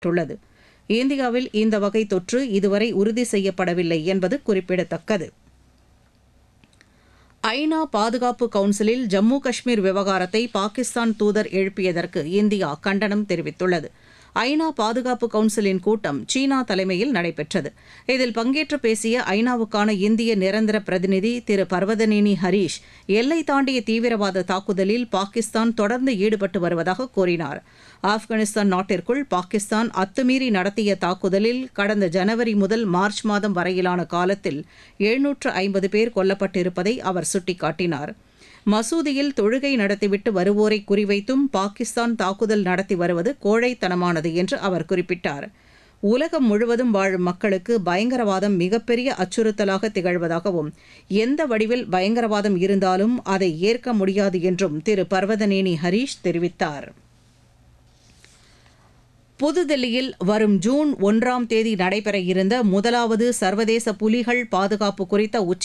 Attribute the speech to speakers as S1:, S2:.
S1: உள்ளது இந்தியாவில் இந்த வகை தொற்று இதுவரை உறுதி செய்யப்படவில்லை என்பது குறிப்பிடத்தக்கது ஐநா பாதுகாப்பு கவுன்சிலில் ஜம்மு காஷ்மீர் விவகாரத்தை பாகிஸ்தான் தூதர் எழுப்பியதற்கு இந்தியா கண்டனம் தெரிவித்துள்ளது ஐநா பாதுகாப்பு கவுன்சிலின் கூட்டம் சீனா தலைமையில் நடைபெற்றது இதில் பங்கேற்று பேசிய ஐநாவுக்கான இந்திய நிரந்தர பிரதிநிதி திரு பர்வதனேனி ஹரீஷ் எல்லை தாண்டிய தீவிரவாத தாக்குதலில் பாகிஸ்தான் தொடர்ந்து ஈடுபட்டு வருவதாக கூறினார் ஆப்கானிஸ்தான் நாட்டிற்குள் பாகிஸ்தான் அத்துமீறி நடத்திய தாக்குதலில் கடந்த ஜனவரி முதல் மார்ச் மாதம் வரையிலான காலத்தில் எழுநூற்று ஐம்பது பேர் கொல்லப்பட்டிருப்பதை அவர் சுட்டிக்காட்டினார் மசூதியில் தொழுகை நடத்திவிட்டு வருவோரை குறிவைத்தும் பாகிஸ்தான் தாக்குதல் நடத்தி வருவது கோழைத்தனமானது என்று அவர் குறிப்பிட்டார் உலகம் முழுவதும் வாழும் மக்களுக்கு பயங்கரவாதம் மிகப்பெரிய அச்சுறுத்தலாக திகழ்வதாகவும் எந்த வடிவில் பயங்கரவாதம் இருந்தாலும் அதை ஏற்க முடியாது என்றும் திரு பர்வதனேனி ஹரீஷ் தெரிவித்தார் புதுதில்லியில் வரும் ஜூன் ஒன்றாம் தேதி நடைபெற இருந்த முதலாவது சர்வதேச புலிகள் பாதுகாப்பு குறித்த உச்சி